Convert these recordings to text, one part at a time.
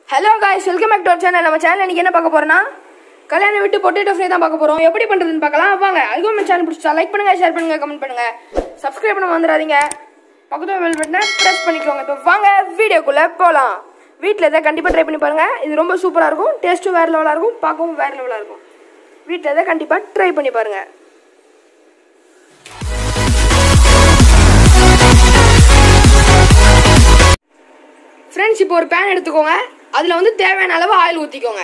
hello guys welcome back to our channel நம்ம channel இன்னைக்கு என்ன பார்க்க போறோம்னா கல்யாணம் விட்டு பொட்டேட்டோ ஃப்ரை தான் பார்க்க போறோம் எப்படி பண்றதுன்னு பார்க்கலாம் வாங்க அதுக்கும் நம்ம சேனல் பிடிச்சா லைக் பண்ணுங்க ஷேர் பண்ணுங்க கமெண்ட் பண்ணுங்க சப்ஸ்கிரைப் பண்ண வந்துடாதீங்க பக்கத்துல பெல் பட்டனை ப்ரெஸ் பண்ணிக்கோங்க இப்போ வாங்க வீடியோக்குள்ள போகலாம் வீட்டில் இதை கண்டிப்பாக ட்ரை பண்ணி பாருங்க இது ரொம்ப சூப்பராக இருக்கும் டேஸ்ட்டும் வேறு லெவலாக இருக்கும் பார்க்கவும் வேறு லெவலாக இருக்கும் வீட்டில் இதை கண்டிப்பாக ட்ரை பண்ணி பாருங்க ஃப்ரெண்ட்ஸ் இப்போ ஒரு பேன் எடுத்துக்கோங்க அதில் வந்து தேவையான அளவு ஆயில் ஊற்றிக்கோங்க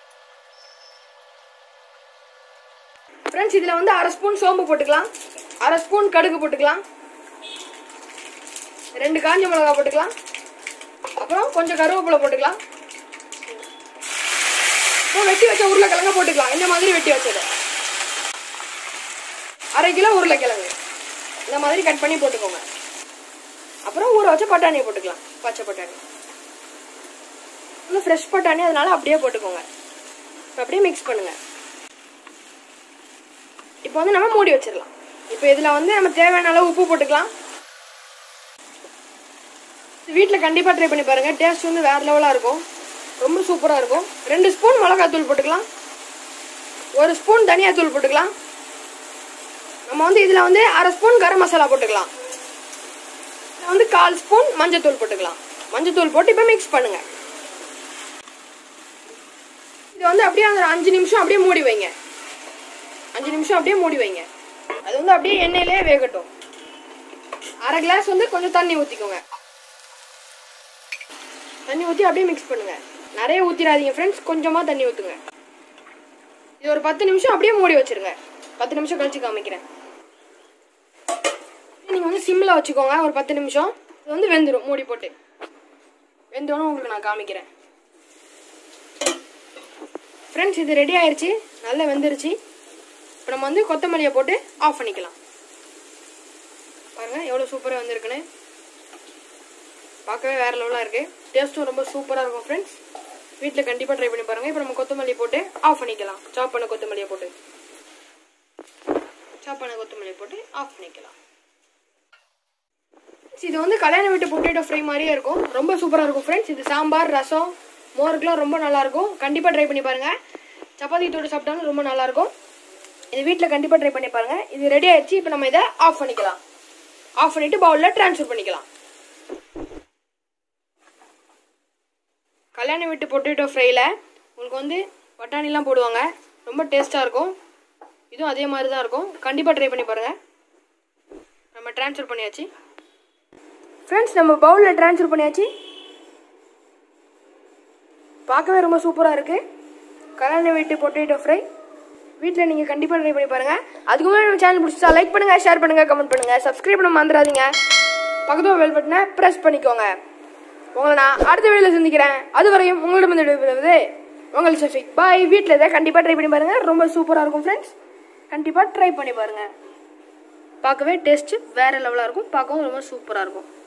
ஃப்ரெண்ட்ஸ் இதில் வந்து அரை ஸ்பூன் சோம்பு போட்டுக்கலாம் அரை ஸ்பூன் கடுகு போட்டுக்கலாம் ரெண்டு காஞ்ச மிளகா போட்டுக்கலாம் அப்புறம் கொஞ்சம் கருவேப்பிலை போட்டுக்கலாம் அப்புறம் வெட்டி வச்ச உருளைக்கிழங்க போட்டுக்கலாம் இந்த மாதிரி வெட்டி வச்சது அரை கிலோ உருளைக்கிழங்கு இந்த மாதிரி கட் பண்ணி போட்டுக்கோங்க அப்புறம் ஊற வச்ச பட்டாணியை போட்டுக்கலாம் பச்சை பட்டாணி இன்னும் ஃப்ரெஷ் பட்டாணி அதனால அப்படியே போட்டுக்கோங்க இப்போ அப்படியே மிக்ஸ் பண்ணுங்க இப்போ வந்து நம்ம மூடி வச்சிடலாம் இப்போ இதில் வந்து நம்ம தேவையான அளவு உப்பு போட்டுக்கலாம் வீட்டில் கண்டிப்பாக ட்ரை பண்ணி பாருங்கள் டேஸ்ட் வந்து வேறு லெவலாக இருக்கும் ரொம்ப சூப்பராக இருக்கும் ரெண்டு ஸ்பூன் மிளகாத்தூள் போட்டுக்கலாம் ஒரு ஸ்பூன் தனியாத்தூள் போட்டுக்கலாம் நம்ம வந்து இதில் வந்து அரை ஸ்பூன் கரம் மசாலா போட்டுக்கலாம் இதில் வந்து கால் ஸ்பூன் மஞ்சத்தூள் போட்டுக்கலாம் மஞ்சத்தூள் போட்டு இப்போ மிக்ஸ் பண்ணுங்க இது வந்து அப்படியே அந்த அஞ்சு நிமிஷம் அப்படியே மூடி வைங்க அஞ்சு நிமிஷம் அப்படியே மூடி வைங்க அது வந்து அப்படியே எண்ணெயிலே வேகட்டும் அரை கிளாஸ் வந்து கொஞ்சம் தண்ணி ஊற்றிக்கோங்க தண்ணி ஊற்றி அப்படியே மிக்ஸ் பண்ணுங்க நிறைய ஊற்றிடாதீங்க ஃப்ரெண்ட்ஸ் கொஞ்சமாக தண்ணி ஊற்றுங்க இது ஒரு பத்து நிமிஷம் அப்படியே மூடி வச்சிருங்க பத்து நிமிஷம் கழிச்சு காமிக்கிறேன் நீங்கள் வந்து சிம்மில் வச்சுக்கோங்க ஒரு பத்து நிமிஷம் இது வந்து வெந்துடும் மூடி போட்டு வெந்தோன்னு உங்களுக்கு நான் காமிக்கிறேன் ஃப்ரெண்ட்ஸ் இது ரெடி ஆயிருச்சு நல்லா வெந்துருச்சு இப்போ நம்ம வந்து கொத்தமல்லியை போட்டு ஆஃப் பண்ணிக்கலாம் பாருங்கள் எவ்வளோ சூப்பராக வந்திருக்குன்னு பார்க்கவே வேறு லெவலாக இருக்குது டேஸ்ட்டும் ரொம்ப சூப்பராக இருக்கும் ஃப்ரெண்ட்ஸ் வீட்டில் கண்டிப்பாக ட்ரை பண்ணி பாருங்கள் இப்போ நம்ம கொத்தமல்லி போட்டு ஆஃப் பண்ணிக்கலாம் சாப் பண்ண கொத்தமல்லியை போட்டு சாப் பண்ண கொத்தமல்லியை போட்டு ஆஃப் பண்ணிக்கலாம் இது வந்து கல்யாணம் வீட்டு பொட்டேட்டோ ஃப்ரை மாதிரியே இருக்கும் ரொம்ப சூப்பராக இருக்கும் ஃப்ரெண்ட்ஸ் இது சாம்பார் ரசம் மோருக்குலாம் ரொம்ப நல்லாயிருக்கும் கண்டிப்பாக ட்ரை பண்ணி பாருங்கள் சப்பாத்தி தொட்டு சாப்பிட்டாலும் ரொம்ப நல்லாயிருக்கும் இது வீட்டில் கண்டிப்பாக ட்ரை பண்ணி பாருங்கள் இது ரெடி ஆயிடுச்சு இப்போ நம்ம இதை ஆஃப் பண்ணிக்கலாம் ஆஃப் பண்ணிவிட்டு பவுலில் ட்ரான்ஸ்ஃபர் பண்ணிக்கலாம் கல்யாண வீட்டு பொட்டேட்டோ ஃப்ரையில் உங்களுக்கு வந்து பட்டாணிலாம் போடுவாங்க ரொம்ப டேஸ்ட்டாக இருக்கும் இதுவும் அதே மாதிரி தான் இருக்கும் கண்டிப்பாக ட்ரை பண்ணி பாருங்கள் நம்ம ட்ரான்ஸ்ஃபர் பண்ணியாச்சு ஃப்ரெண்ட்ஸ் நம்ம பவுலில் ட்ரான்ஸ்ஃபர் பண்ணியாச்சு பார்க்கவே ரொம்ப சூப்பராக இருக்குது கல்யாண வீட்டு பொட்டேட்டோ ஃப்ரை வீட்டில் நீங்கள் கண்டிப்பாக ட்ரை பண்ணி பாருங்கள் அதுக்கு முன்னாடி நம்ம சேனல் பிடிச்சா லைக் பண்ணுங்கள் ஷேர் பண்ணுங்கள் கமெண்ட் பண்ணுங்கள் சப்ஸ்கிரைப் பண்ண மறந்துடாதீங்க பக்கத்தில் பெல் பட்டனை ப்ரெஸ் பண்ணிக்கோங்க உங்களை நான் அடுத்த வீடியோவில் சந்திக்கிறேன் அது வரையும் உங்களிடம் வந்து விடைபெறுவது உங்கள் சஃபிக் பாய் வீட்டில் இதை கண்டிப்பாக ட்ரை பண்ணி பாருங்கள் ரொம்ப சூப்பராக இருக்கும் ஃப்ரெண்ட்ஸ் கண்டிப்பாக ட்ரை பண்ணி பாருங்கள் பார்க்கவே டேஸ்ட்டு வேறு லெவலாக இருக்கும் பார்க்கவும் ரொம்ப சூப்பராக இருக்கும்